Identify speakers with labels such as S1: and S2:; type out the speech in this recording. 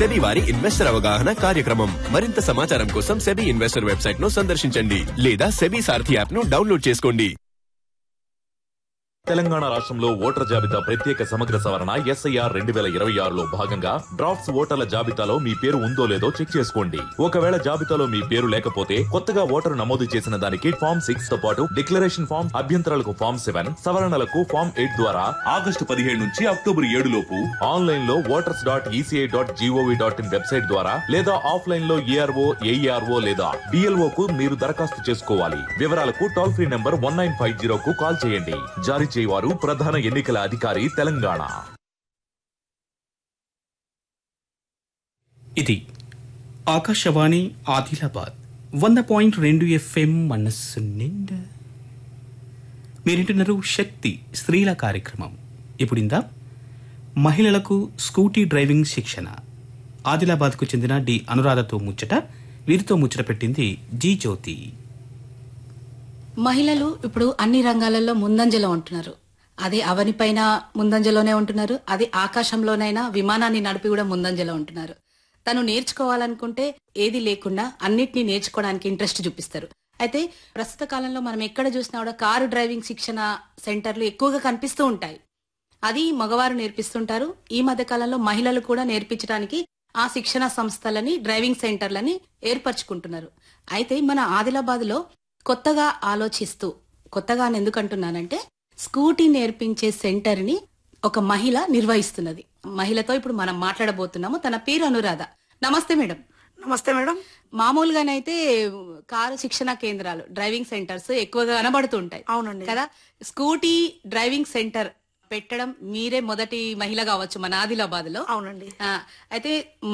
S1: SEBI వారి investor అవగాహన కార్యక్రమం మరింత సమాచారం కోసం సెబీ ఇన్వెస్టర్ వెబ్సైట్ ను సందర్శించండి లేదా సెబీ సారథి యాప్ ను డౌన్లోడ్ చేసుకోండి
S2: తెలంగాణ రాష్ట్రంలో ఓటర్ జాబితా ప్రత్యేక సమగ్ర సవరణ ఎస్ఐఆర్ రెండు వేల ఇరవై ఆరులో భాగంగా డ్రాఫ్ట్స్ ఓటర్ల జాబితాలో మీ పేరు ఉందో లేదో చెక్ చేసుకోండి ఒకవేళ జాబితాలో మీ పేరు లేకపోతే కొత్తగా ఓటరు నమోదు చేసిన దానికి ఫామ్ సిక్స్ తో పాటు డిక్లరేషన్ ఫామ్ అభ్యంతరాలకు ఫామ్ సెవెన్ సవరణలకు ఫామ్ ఎయిట్ ద్వారా ఆగస్టు పదిహేడు నుంచి అక్టోబర్ ఏడు లోపు ఆన్లైన్ లో voters dot ECI dot GOV dot in website ద్వారా లేదా ఆఫ్లైన్ లో ఏఆర్ఓ ఏఈఆర్ఓ లేదా డిఎల్ఓ కు మీరు దరఖాస్తు చేసుకోవాలి వివరాలకు toll free number one nine five zero కు కాల్ చేయండి జారీ చేయవారు ప్రధాన ఎన్నికల అధికారి తెలంగాణ
S3: ఇది ఆకాశవాణి ఆదిలాబాద్ వంద పాయింట్ రెండు ఎఫ్ఎం మనస్సు నిండా మీరింటున్నారు శక్తి స్త్రీల కార్యక్రమం ఇప్పుడిందా మహిళలకు స్కూటీ డ్రైవింగ్ శిక్షణ ఆదిలాబాద్కు చెందిన డి అనురాధతో ముచ్చట వీరితో ముచ్చట పెట్టింది జీ జ్యోతి
S4: మహిళలు ఇప్పుడు అన్ని రంగాలలో ముందంజలో ఉంటున్నారు అదే అవని పైన ముందంజలోనే ఉంటున్నారు అది ఆకాశంలోనైనా విమానాన్ని నడిపి కూడా ముందంజలో ఉంటున్నారు తను నేర్చుకోవాలనుకుంటే ఏది లేకుండా అన్నిటినీ నేర్చుకోవడానికి ఇంట్రెస్ట్ చూపిస్తారు అయితే ప్రస్తుత కాలంలో మనం ఎక్కడ చూసినా కూడా కారు డ్రైవింగ్ శిక్షణ సెంటర్లు ఎక్కువగా కనిపిస్తూ ఉంటాయి అది మగవారు నేర్పిస్తుంటారు ఈ మధ్య కాలంలో మహిళలు కూడా నేర్పించడానికి ఆ శిక్షణ సంస్థలని డ్రైవింగ్ సెంటర్లని ఏర్పరచుకుంటున్నారు అయితే మన ఆదిలాబాద్ లో కొత్తగా ఆలోచిస్తూ కొత్తగా అని ఎందుకు అంటున్నానంటే స్కూటీ నేర్పించే సెంటర్ ని ఒక మహిళ నిర్వహిస్తున్నది మహిళతో ఇప్పుడు మనం మాట్లాడబోతున్నాము తన పేరు అనురాధ నమస్తే మేడం
S5: నమస్తే మేడం
S4: మామూలుగానైతే కారు శిక్షణ కేంద్రాలు డ్రైవింగ్ సెంటర్స్ ఎక్కువగా కనబడుతుంటాయి
S5: అవునండి.
S4: కదా స్కూటీ డ్రైవింగ్ సెంటర్ పెట్టడం మీరే మొదటి మహిళ కావచ్చు మన ఆదిలాబాద్ లో
S5: అవునండి
S4: అయితే